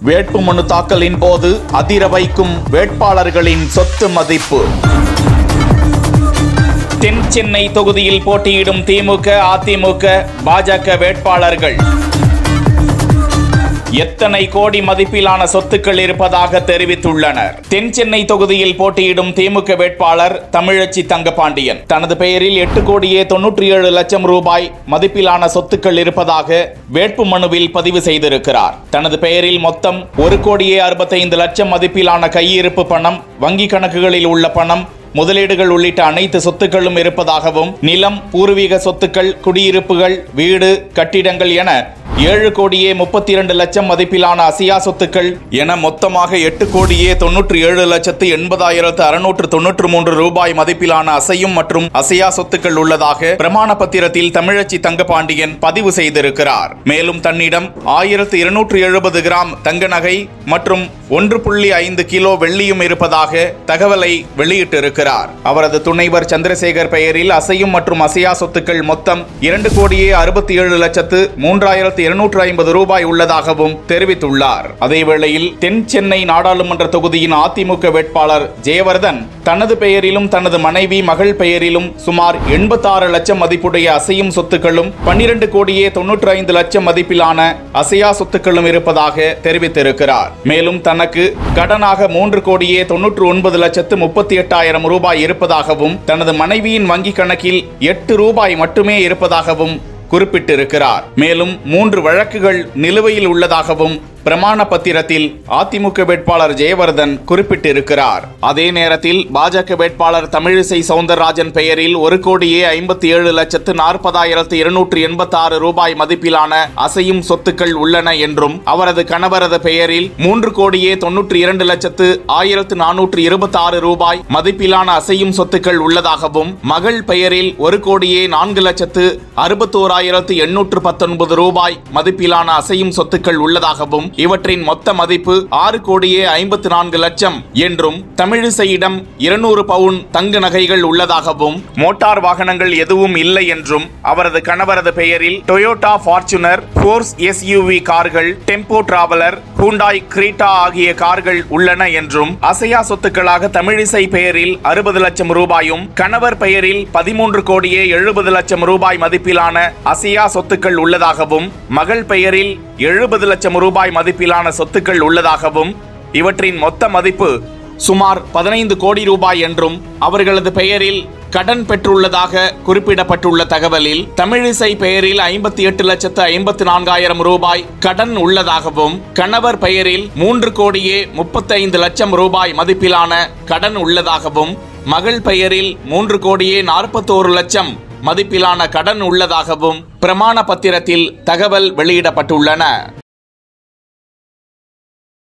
வேட்புமனு தாக்கலின் போது அதிர வைக்கும் வேட்பாளர்களின் சொத்து மதிப்பு தென் சென்னை தொகுதியில் போட்டியிடும் திமுக அதிமுக பாஜக வேட்பாளர்கள் எத்தனை கோடி மதிப்பிலான சொத்துக்கள் இருப்பதாக தெரிவித்துள்ளனர் தென் சென்னை தொகுதியில் போட்டியிடும் திமுக வேட்பாளர் தமிழச்சி தங்கபாண்டியன் தனது பெயரில் எட்டு கோடியே தொன்னூற்றி ஏழு லட்சம் ரூபாய் மதிப்பிலான சொத்துக்கள் இருப்பதாக வேட்பு மனுவில் பதிவு செய்திருக்கிறார் தனது பெயரில் மொத்தம் ஒரு கோடியே அறுபத்தைந்து லட்சம் மதிப்பிலான கையிருப்பு பணம் வங்கி கணக்குகளில் உள்ள பணம் முதலீடுகள் உள்ளிட்ட அனைத்து சொத்துக்களும் இருப்பதாகவும் நிலம் பூர்வீக சொத்துக்கள் குடியிருப்புகள் வீடு கட்டிடங்கள் என ஏழு கோடியே முப்பத்தி இரண்டு லட்சம் மதிப்பிலான அசியா சொத்துக்கள் என மொத்தமாக எட்டு கோடியே தொன்னூற்றி ஏழு லட்சத்து எண்பதாயிரத்து அறுநூற்று தொன்னூற்று மூன்று ரூபாய் மதிப்பிலான அசையும் மற்றும் அசையா சொத்துக்கள் உள்ளதாக பிரமாண பத்திரத்தில் தமிழச்சி தங்கபாண்டியன் பதிவு செய்திருக்கிறார் மேலும் தன்னிடம் ஆயிரத்து இருநூற்று எழுபது கிராம் தங்க நகை மற்றும் ஒன்று புள்ளி ஐந்து கிலோ வெள்ளியும் இருப்பதாக தகவலை வெளியிட்டிருக்கிறார் அவரது துணைவர் சந்திரசேகர் பெயரில் அசையும் மற்றும் அசையா சொத்துக்கள் மொத்தம் இரண்டு கோடியே அறுபத்தி ஏழு லட்சத்து மூன்றாயிரத்து இருநூற்று ஐம்பது ரூபாய் உள்ளதாகவும் தெரிவித்துள்ளார் அதேவேளையில் தென் சென்னை நாடாளுமன்ற தொகுதியின் அதிமுக வேட்பாளர் ஜெயவர்தன் தனது பெயரிலும் தனது மனைவி மகள் பெயரிலும் சுமார் எண்பத்தாறு லட்சம் மதிப்புடைய அசையும் சொத்துக்களும் பன்னிரண்டு கோடியே தொன்னூற்றி ஐந்து லட்சம் மதிப்பிலான அசையா சொத்துக்களும் இருப்பதாக தெரிவித்திருக்கிறார் மேலும் தனக்கு கடனாக மூன்று கோடியே தொன்னூற்று ஒன்பது லட்சத்து முப்பத்தி எட்டாயிரம் ரூபாய் இருப்பதாகவும் தனது மனைவியின் வங்கி கணக்கில் எட்டு ரூபாய் மட்டுமே இருப்பதாகவும் குறிப்பிட்டிருக்கிறார் மேலும் மூன்று வழக்குகள் நிலுவையில் உள்ளதாகவும் பிரமாண பத்திரத்தில் அதிமுக வேட்பாளர் ஜெயவர்தன் குறிப்பிட்டிருக்கிறார் அதே நேரத்தில் பாஜக வேட்பாளர் தமிழிசை சவுந்தரராஜன் பெயரில் ஒரு கோடியே ஐம்பத்தி ஏழு லட்சத்து நாற்பதாயிரத்து இருநூற்று எண்பத்தி ஆறு ரூபாய் மதிப்பிலான அசையும் சொத்துக்கள் உள்ளன என்றும் அவரது கணவரது பெயரில் மூன்று கோடியே தொன்னூற்றி இரண்டு லட்சத்து ஆயிரத்து நானூற்று இருபத்தி ஆறு ரூபாய் மதிப்பிலான அசையும் சொத்துக்கள் உள்ளதாகவும் மகள் பெயரில் ஒரு கோடியே நான்கு லட்சத்து அறுபத்தோராயிரத்து எண்ணூற்று பத்தொன்பது ரூபாய் மதிப்பிலான அசையும் சொத்துக்கள் உள்ளதாகவும் இவற்றின் மொத்த மதிப்பு ஆறு கோடியே ஐம்பத்து நான்கு லட்சம் என்றும் தமிழிசையிடம் இருநூறு பவுன் தங்க நகைகள் உள்ளதாகவும் மோட்டார் வாகனங்கள் எதுவும் இல்லை என்றும் அவரது கணவரது பெயரில் டொயோட்டா ஃபார்ச்சுனர் ஃபோர்ஸ் எஸ்யூவி கார்கள் டெம்போ டிராவலர் ஹூண்டாய் கிரீட்டா ஆகிய கார்கள் உள்ளன என்றும் அசையா சொத்துக்களாக தமிழிசை பெயரில் அறுபது லட்சம் ரூபாயும் கணவர் பெயரில் பதிமூன்று கோடியே எழுபது லட்சம் ரூபாய் மதிப்பிலான அசையா சொத்துக்கள் உள்ளதாகவும் மகள் பெயரில் எழுபது லட்சம் ரூபாய் மதிப்பிலான சொத்துக்கள் உள்ளதாகவும் இவற்றின் மொத்த மதிப்பு சுமார் பதினைந்து கோடி ரூபாய் என்றும் அவர்களது பெயரில் கடன் பெற்றுள்ளதாக குறிப்பிடப்பட்டுள்ள தகவலில் தமிழிசை பெயரில் ஐம்பத்தி எட்டு லட்சத்து ஐம்பத்தி நான்காயிரம் ரூபாய் கடன் உள்ளதாகவும் கணவர் பெயரில் மூன்று கோடியே முப்பத்தைந்து லட்சம் ரூபாய் மதிப்பிலான கடன் உள்ளதாகவும் மகள் பெயரில் மூன்று கோடியே நாற்பத்தோரு லட்சம் மதிப்பிலான கடன் உள்ளதாகவும் பிரமாண பத்திரத்தில் தகவல் வெளியிடப்பட்டுள்ளன